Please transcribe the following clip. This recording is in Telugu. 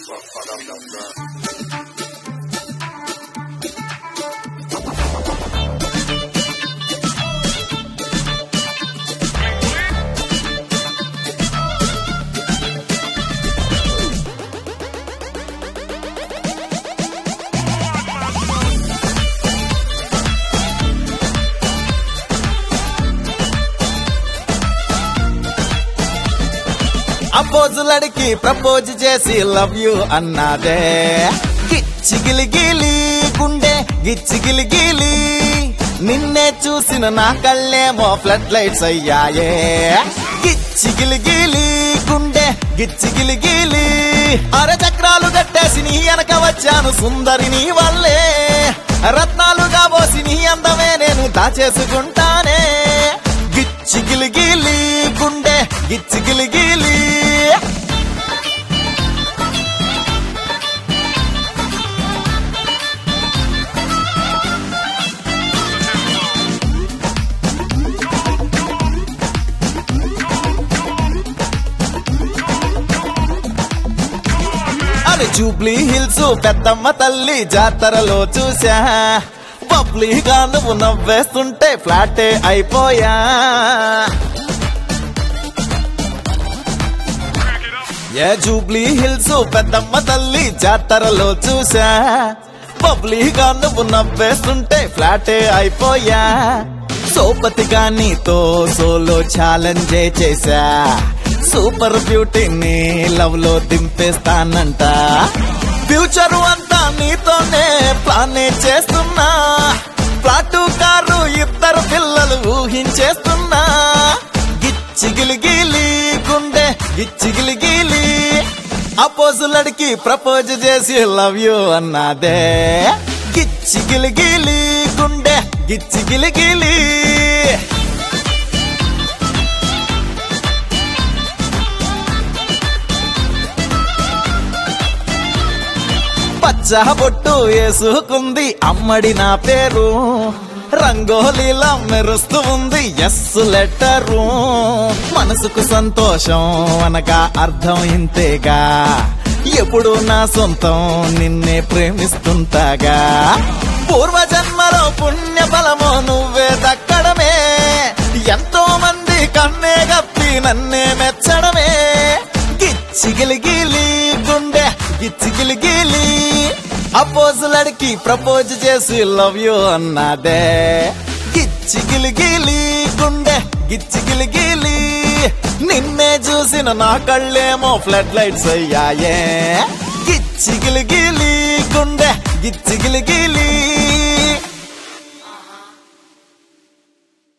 అపోజులడికి ప్రపోజ్ చేసి లవ్ యూ అన్నాదే గిచ్చి గిలిగిలి గుండె గిచ్చి గిలిగిలి నిన్నే చూసిన నా కళ్ళేమో ఫ్లడ్ లైట్స్ అయ్యాయే గిచ్చి గిలిగిలి గుండె గిచ్చి గిలిగిలి అర చక్రాలు కట్టేసి నీ వెనక వచ్చాను సుందరిని వల్లే రత్నాలుగా పోసి నీ అందమే నేను దాచేసుకుంటానే గిచ్చి గిలిగిలి గుండె గిచ్చి గిలిగిలి అది జూబ్లీ హిల్స్ పెద్దమ్మ తల్లి జాతరలో చూసా పబ్లిగా నువ్వు నవ్వేస్తుంటే ఫ్లాటే అయిపోయా ఏ జూబ్లీ హిల్స్ పెద్దమ్మ తల్లి జాతరలో చూసా పబ్లిగా నువ్వు నవ్వేస్తుంటే ఫ్లాటే అయిపోయా సోపతిగా నీతో సోలో ఛాలెంజే చేశా సూపర్ బ్యూటీని లవ్ లో దింపేస్తానంట ఫ్యూచర్ అంతా నీతోనే ప్లానే చేస్తున్నా ప్లాటు కారు ఇద్దరు పిల్లలు ఊహించేస్తున్నా గిచ్చిగిలిగిలి గుండె గిచ్చిగిలిగిలి అపోజులడికి ప్రపోజ్ చేసి లవ్ యూ అన్నాదే గిచ్చిగిలిగిలి గుండె గిచ్చిగిలిగిలి పచ్చ బొట్టు వేసుకుంది అమ్మడి నా పేరు రంగోలీలా మెరుస్తూ ఉంది ఎస్ లెటరు మనసుకు సంతోషం అనగా అర్థం ఇంతేగా ఎప్పుడు నా సొంతం నిన్నే ప్రేమిస్తుంటాగా పూర్వజన్మలో పుణ్య బలమో నువ్వే దక్కడమే ఎంతో మంది కన్నే గప్పి నన్నే మెచ్చడమే గిచ్చిగిలిగిలి గుండె గిచ్చిగిలిగిలి అపోజులడికి ప్రపోజ్ చేసి లవ్ యూ అన్నాదే గిచ్చిగిలిగిలి గుండె గిచ్చిగిలిగిలి నిన్నే చూసిన నా కళ్ళేమో ఫ్లడ్ లైట్స్ అయ్యాయే గిచ్చిగిలిగిలి గుండె గిచ్చిగిలిగిలి